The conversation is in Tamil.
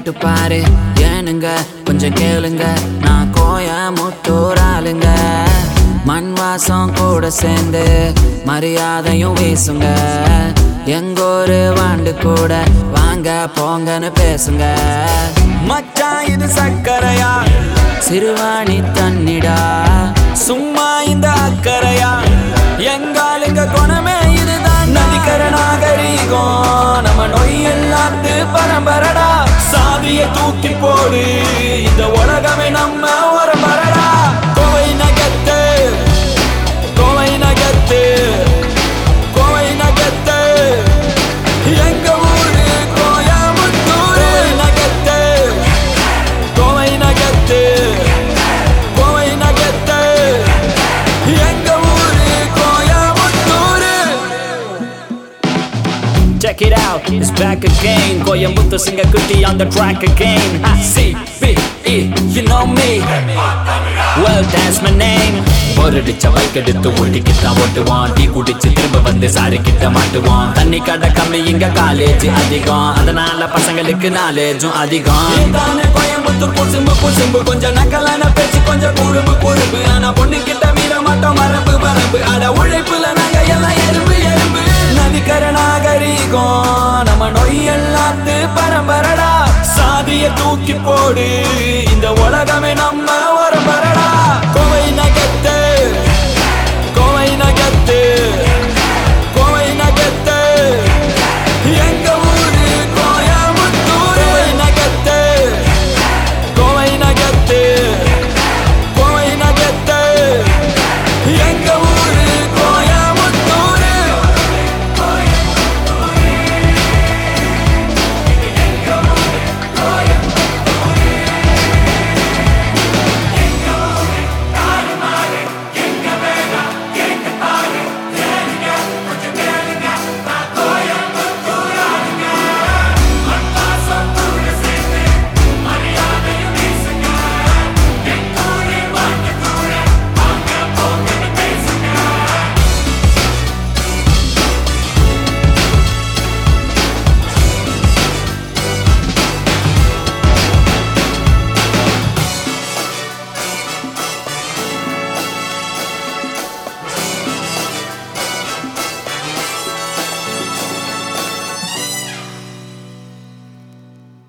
கேட்டு பாரு ஏனுங்க கொஞ்சம் கேளுங்க நான் கோயமுத்தூர் ஆளுங்க மண் வாசம் கூட சேர்ந்து மரியாதையும் வீசுங்க எங்கூரு வாண்டு கூட வாங்க போங்கன்னு பேசுங்க மச்சான் இது சக்கரையா சிறுவாணி தண்ணிடா சும்மா இந்த அக்கறையா எங்காலுங்க குணமே இதுதான் நதிக்கர நாகரீகம் நம்ம நொய் எல்லாத்து பரம்பரடா சாதிய தூக்கி போடு இந்த உலகமே நம்ம ஒரு மரடா கோவை நகத்து கோவை நகத்து கோவை நகத்து எங்க ஊரு கோயமுத்தூர் நகத்து கோவை நகத்து கோவை நகத்து எங்க ஊரு Coimbatore Check it out, it's back again. Coyambuto sing a goodie on the track again. C B E, you know me. Well, that's my name. போரடிச்ச பைக் எடுத்து ஓட்டிக்கிட்டான் ஓட்டுவான் டீ குடிச்சு திரும்ப வந்து சாரி கிட்ட மாட்டுவான் தண்ணி கடை கம்மி இங்க காலேஜ் அதிகம் அதனால பசங்களுக்கு நாலேஜும் அதிகம் தானே கோயம்புத்தூர் குசும்பு குசும்பு கொஞ்சம் நக்கலான பேச்சு கொஞ்சம் குறும்பு குறும்பு ஆனா பொண்ணு கிட்ட மீற மாட்டோம் மரபு மரபு அட உழைப்புல நாங்க எல்லாம் எறும்பு எறும்பு நதிக்கர நாகரீகம் நம்ம நொய் எல்லாத்து பரம்பரடா சாதிய தூக்கி போடு இந்த உலகமே நம்ம